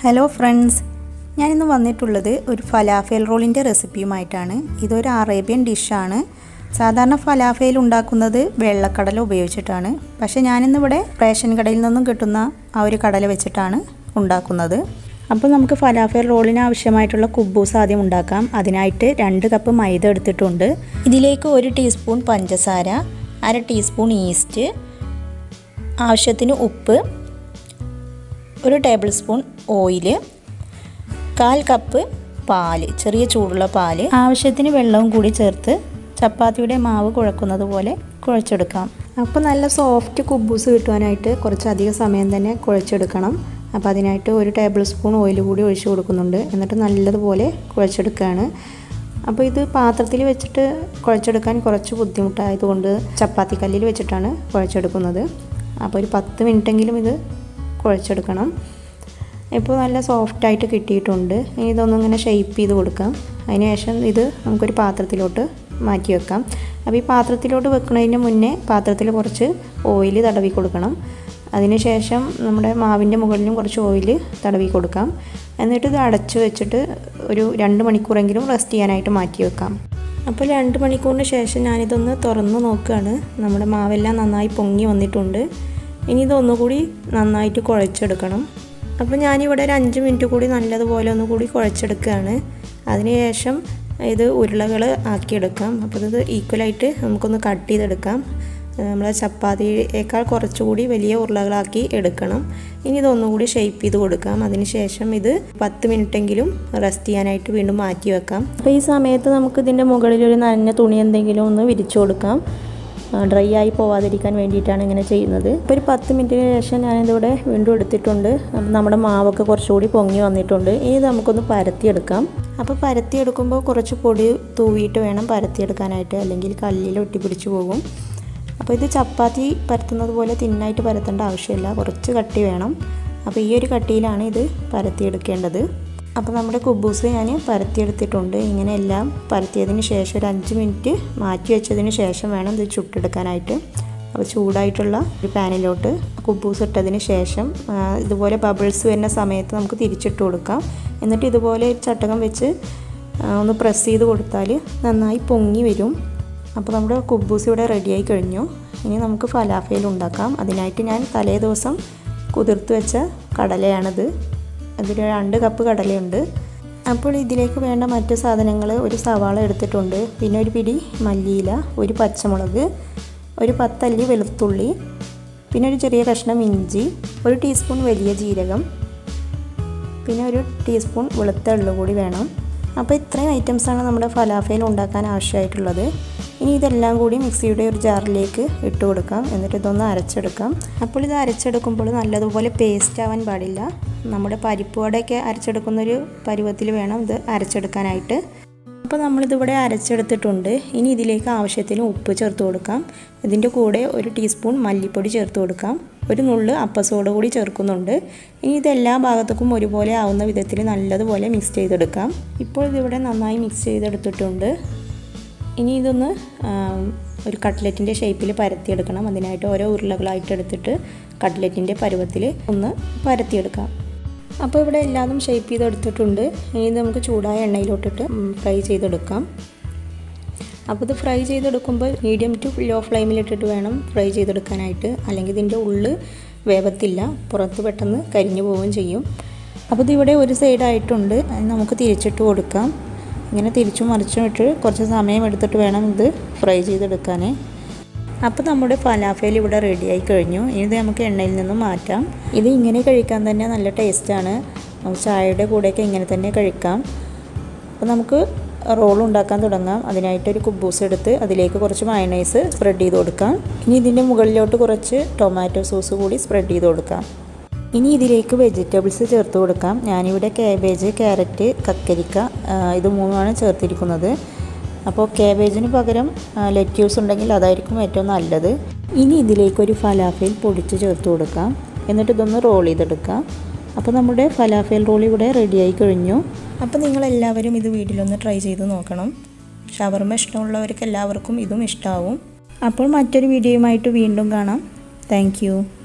hello friends ഞാനിന്ന് വന്നിട്ടുള്ളത് ഒരു ഫലാഫേൽ റോളിൻ്റെ റെസിപ്പിയുമായിട്ടാണ് ഇതൊരു അറേബ്യൻ ഡിഷാണ് സാധാരണ ഫലാഫേൽ ഉണ്ടാക്കുന്നത് വെള്ളക്കടല ഉപയോഗിച്ചിട്ടാണ് പക്ഷേ ഞാനിന്നിവിടെ റേഷൻ കടയിൽ നിന്നും കിട്ടുന്ന ആ ഒരു കടല വെച്ചിട്ടാണ് ഉണ്ടാക്കുന്നത് അപ്പോൾ നമുക്ക് ഫലാഫേൽ റോളിന് ആവശ്യമായിട്ടുള്ള കുബൂസ് ആദ്യം ഉണ്ടാക്കാം അതിനായിട്ട് രണ്ട് കപ്പ് മൈദ എടുത്തിട്ടുണ്ട് ഇതിലേക്ക് ഒരു ടീസ്പൂൺ പഞ്ചസാര അര ടീസ്പൂൺ ഈസ്റ്റ് ആവശ്യത്തിന് ഉപ്പ് ഒരു ടേബിൾ സ്പൂൺ ഓയിൽ കാൽ കപ്പ് പാല് ചെറിയ ചൂടുള്ള പാല് ആവശ്യത്തിന് വെള്ളവും കൂടി ചേർത്ത് ചപ്പാത്തിയുടെ മാവ് കുഴക്കുന്നത് പോലെ കുഴച്ചെടുക്കാം അപ്പോൾ നല്ല സോഫ്റ്റ് കുബൂസ് കിട്ടുവാനായിട്ട് കുറച്ചധികം സമയം തന്നെ കുഴച്ചെടുക്കണം അപ്പോൾ അതിനായിട്ട് ഒരു ടേബിൾ സ്പൂൺ ഓയിൽ കൂടി ഒഴിച്ചു കൊടുക്കുന്നുണ്ട് എന്നിട്ട് നല്ലതുപോലെ കുഴച്ചെടുക്കുകയാണ് അപ്പോൾ ഇത് പാത്രത്തിൽ വെച്ചിട്ട് കുഴച്ചെടുക്കാൻ കുറച്ച് ബുദ്ധിമുട്ടായതുകൊണ്ട് ചപ്പാത്തി കല്ലിൽ വെച്ചിട്ടാണ് കുഴച്ചെടുക്കുന്നത് അപ്പോൾ ഒരു പത്ത് മിനിറ്റെങ്കിലും ഇത് കുഴച്ചെടുക്കണം ഇപ്പോൾ നല്ല സോഫ്റ്റായിട്ട് കിട്ടിയിട്ടുണ്ട് ഇനി ഇതൊന്നും ഇങ്ങനെ ഷെയ്പ്പ് ചെയ്ത് കൊടുക്കാം അതിന് ശേഷം ഇത് നമുക്കൊരു പാത്രത്തിലോട്ട് മാറ്റി വെക്കാം അപ്പോൾ ഈ പാത്രത്തിലോട്ട് വെക്കുന്നതിന് മുന്നേ പാത്രത്തിൽ കുറച്ച് ഓയിൽ തടവി കൊടുക്കണം അതിനുശേഷം നമ്മുടെ മാവിൻ്റെ മുകളിലും കുറച്ച് ഓയിൽ തടവി കൊടുക്കാം എന്നിട്ട് ഇത് അടച്ചു വെച്ചിട്ട് ഒരു രണ്ട് മണിക്കൂറെങ്കിലും റെസ്റ്റ് ചെയ്യാനായിട്ട് മാറ്റി വെക്കാം അപ്പോൾ രണ്ട് മണിക്കൂറിന് ശേഷം ഞാനിതൊന്ന് തുറന്ന് നോക്കുകയാണ് നമ്മുടെ മാവെല്ലാം നന്നായി പൊങ്ങി വന്നിട്ടുണ്ട് ഇനി ഇതൊന്നുകൂടി നന്നായിട്ട് കുഴച്ചെടുക്കണം അപ്പോൾ ഞാനിവിടെ ഒരു അഞ്ച് മിനിറ്റ് കൂടി നല്ലതുപോലെ ഒന്നുകൂടി കുഴച്ചെടുക്കുകയാണ് അതിനുശേഷം ഇത് ഉരുളകൾ ആക്കിയെടുക്കാം അപ്പോൾ ഇത് ഈക്വലായിട്ട് നമുക്കൊന്ന് കട്ട് ചെയ്തെടുക്കാം നമ്മൾ ചപ്പാത്തിയേക്കാൾ കുറച്ചുകൂടി വലിയ ഉരുളകളാക്കി എടുക്കണം ഇനി ഇതൊന്നുകൂടി ഷേപ്പ് ചെയ്ത് കൊടുക്കാം അതിനുശേഷം ഇത് പത്ത് മിനിറ്റെങ്കിലും റെസ്റ്റ് ചെയ്യാനായിട്ട് വീണ്ടും മാറ്റി വെക്കാം അപ്പോൾ ഈ സമയത്ത് നമുക്ക് ഇതിൻ്റെ മുകളിൽ ഒരു നനഞ്ഞ തുണി എന്തെങ്കിലും ഒന്ന് വിരിച്ചു കൊടുക്കാം ഡ്രൈ ആയി പോവാതിരിക്കാൻ വേണ്ടിയിട്ടാണ് ഇങ്ങനെ ചെയ്യുന്നത് ഇപ്പോൾ ഒരു പത്ത് മിനിറ്റിന് ശേഷം ഞാനിതിവിടെ വീണ്ടും എടുത്തിട്ടുണ്ട് അപ്പം നമ്മുടെ മാവൊക്കെ കുറച്ചുകൂടി പൊങ്ങി വന്നിട്ടുണ്ട് ഇനി നമുക്കൊന്ന് പരത്തിയെടുക്കാം അപ്പോൾ പരത്തിയെടുക്കുമ്പോൾ കുറച്ച് പൊടി തൂവിയിട്ട് വേണം പരത്തിയെടുക്കാനായിട്ട് അല്ലെങ്കിൽ കല്ലിൽ ഒട്ടിപ്പിടിച്ച് പോകും അപ്പോൾ ഇത് ചപ്പാത്തി പരത്തുന്നത് പോലെ തിന്നായിട്ട് പരത്തേണ്ട ആവശ്യമില്ല കുറച്ച് കട്ടി വേണം അപ്പോൾ ഈ ഒരു കട്ടിയിലാണ് ഇത് പരത്തിയെടുക്കേണ്ടത് അപ്പോൾ നമ്മുടെ കുബൂസ് ഞാൻ പരത്തിയെടുത്തിട്ടുണ്ട് ഇങ്ങനെ എല്ലാം പരത്തിയതിന് ശേഷം ഒരു അഞ്ച് മിനിറ്റ് മാറ്റി വെച്ചതിന് ശേഷം വേണം ഇത് ചുട്ടെടുക്കാനായിട്ട് അപ്പോൾ ചൂടായിട്ടുള്ള ഒരു പാനിലോട്ട് കുബൂസ് ഇട്ടതിന് ശേഷം ഇതുപോലെ ബബിൾസ് വരുന്ന സമയത്ത് നമുക്ക് തിരിച്ചിട്ട് കൊടുക്കാം എന്നിട്ട് ഇതുപോലെ ചട്ടകം വെച്ച് ഒന്ന് പ്രസ് ചെയ്ത് കൊടുത്താൽ നന്നായി പൊങ്ങി വരും അപ്പോൾ നമ്മുടെ കുബൂസ് ഇവിടെ റെഡിയായി കഴിഞ്ഞു ഇനി നമുക്ക് ഫലാഫയിൽ ഉണ്ടാക്കാം അതിനായിട്ട് ഞാൻ തലേ ദിവസം കുതിർത്ത് വെച്ച കടലയാണിത് അതിൽ രണ്ട് കപ്പ് കടലയുണ്ട് അപ്പോൾ ഇതിലേക്ക് വേണ്ട മറ്റ് സാധനങ്ങൾ ഒരു സവാള എടുത്തിട്ടുണ്ട് പിന്നെ ഒരു പിടി മല്ലിയില ഒരു പച്ചമുളക് ഒരു പത്തല്ലി വെളുത്തുള്ളി പിന്നെ ഒരു ചെറിയ കഷ്ണം ഇഞ്ചി ഒരു ടീസ്പൂൺ വലിയ ജീരകം പിന്നെ ഒരു ടീസ്പൂൺ വെളുത്ത എള്ളു കൂടി വേണം അപ്പോൾ ഇത്രയും ഐറ്റംസാണ് നമ്മുടെ ഫലാഫയിൽ ഉണ്ടാക്കാൻ ആവശ്യമായിട്ടുള്ളത് ഇനി ഇതെല്ലാം കൂടി മിക്സിയുടെ ഒരു ജാറിലേക്ക് ഇട്ട് കൊടുക്കാം എന്നിട്ട് ഇതൊന്ന് അരച്ചെടുക്കാം അപ്പോൾ ഇത് അരച്ചെടുക്കുമ്പോൾ നല്ലതുപോലെ പേസ്റ്റ് ആവാൻ പാടില്ല നമ്മുടെ പരിപ്പ് വടയൊക്കെ അരച്ചെടുക്കുന്നൊരു പരുവത്തിൽ വേണം ഇത് അരച്ചെടുക്കാനായിട്ട് അപ്പോൾ നമ്മളിതിവിടെ അരച്ചെടുത്തിട്ടുണ്ട് ഇനി ഇതിലേക്ക് ആവശ്യത്തിന് ഉപ്പ് ചേർത്ത് കൊടുക്കാം ഇതിൻ്റെ കൂടെ ഒരു ടീസ്പൂൺ മല്ലിപ്പൊടി ചേർത്ത് കൊടുക്കാം ഒരു നുള്ള് അപ്പസോഡ കൂടി ചേർക്കുന്നുണ്ട് ഇനി ഇത് എല്ലാ ഭാഗത്തേക്കും ഒരുപോലെ ആവുന്ന വിധത്തിൽ നല്ലതുപോലെ മിക്സ് ചെയ്തെടുക്കാം ഇപ്പോൾ ഇതിവിടെ നന്നായി മിക്സ് ചെയ്തെടുത്തിട്ടുണ്ട് ഇനി ഇതൊന്ന് ഒരു കട്ട്ലറ്റിൻ്റെ ഷേപ്പിൽ പരത്തിയെടുക്കണം അതിനായിട്ട് ഓരോ ഉരുളകളായിട്ട് എടുത്തിട്ട് കട്ട്ലറ്റിൻ്റെ പരുവത്തിൽ ഒന്ന് പരത്തിയെടുക്കാം അപ്പോൾ ഇവിടെ എല്ലാതും ഷേപ്പ് ചെയ്തെടുത്തിട്ടുണ്ട് ഇനി ഇത് നമുക്ക് ചൂടായ എണ്ണയിലോട്ടിട്ട് ഫ്രൈ ചെയ്തെടുക്കാം അപ്പോൾ ഇത് ഫ്രൈ ചെയ്തെടുക്കുമ്പോൾ മീഡിയം ടു ലോ ഫ്ലെയിമിലിട്ടിട്ട് വേണം ഫ്രൈ ചെയ്തെടുക്കാനായിട്ട് അല്ലെങ്കിൽ ഇതിൻ്റെ ഉള്ളിൽ വേവത്തില്ല പുറത്ത് പെട്ടെന്ന് കരിഞ്ഞു പോവുകയും ചെയ്യും അപ്പോൾ ഇതിവിടെ ഒരു സൈഡായിട്ടുണ്ട് നമുക്ക് തിരിച്ചിട്ട് കൊടുക്കാം ഇങ്ങനെ തിരിച്ചും മറിച്ചും ഇട്ട് കുറച്ച് സമയം എടുത്തിട്ട് വേണം ഇത് ഫ്രൈ ചെയ്തെടുക്കാൻ അപ്പോൾ നമ്മുടെ ഫലാഫേൽ ഇവിടെ റെഡിയായി കഴിഞ്ഞു ഇത് നമുക്ക് എണ്ണയിൽ നിന്നും മാറ്റാം ഇത് ഇങ്ങനെ കഴിക്കാൻ തന്നെ നല്ല ടേസ്റ്റാണ് നമുക്ക് ചായയുടെ കൂടെയൊക്കെ ഇങ്ങനെ തന്നെ കഴിക്കാം അപ്പോൾ നമുക്ക് റോൾ ഉണ്ടാക്കാൻ തുടങ്ങാം അതിനായിട്ടൊരു കുബൂസ് എടുത്ത് അതിലേക്ക് കുറച്ച് മയണൈസ് സ്പ്രെഡ് ചെയ്ത് കൊടുക്കാം ഇനി ഇതിൻ്റെ മുകളിലോട്ട് കുറച്ച് ടൊമാറ്റോ സോസ് കൂടി സ്പ്രെഡ് ചെയ്ത് കൊടുക്കാം ഇനി ഇതിലേക്ക് വെജിറ്റബിൾസ് ചേർത്ത് കൊടുക്കാം ഞാനിവിടെ കാബേജ് ക്യാരറ്റ് കക്കരിക്ക ഇത് മൂന്നുമാണ് ചേർത്തിരിക്കുന്നത് അപ്പോൾ കാബേജിന് പകരം ലെറ്റ്യൂസ് ഉണ്ടെങ്കിൽ അതായിരിക്കും ഏറ്റവും നല്ലത് ഇനി ഇതിലേക്കൊരു ഫലാഫേൽ പൊടിച്ച് ചേർത്ത് കൊടുക്കാം എന്നിട്ട് ഇതൊന്ന് റോൾ ചെയ്തെടുക്കാം അപ്പോൾ നമ്മുടെ ഫലാഫേൽ റോൾ ഇവിടെ റെഡിയായി കഴിഞ്ഞു അപ്പോൾ നിങ്ങളെല്ലാവരും ഇത് വീട്ടിലൊന്ന് ട്രൈ ചെയ്ത് നോക്കണം ഷവർമ ഇഷ്ടമുള്ളവർക്ക് എല്ലാവർക്കും ഇതും ഇഷ്ടമാവും അപ്പോൾ മറ്റൊരു വീഡിയോയുമായിട്ട് വീണ്ടും കാണാം താങ്ക്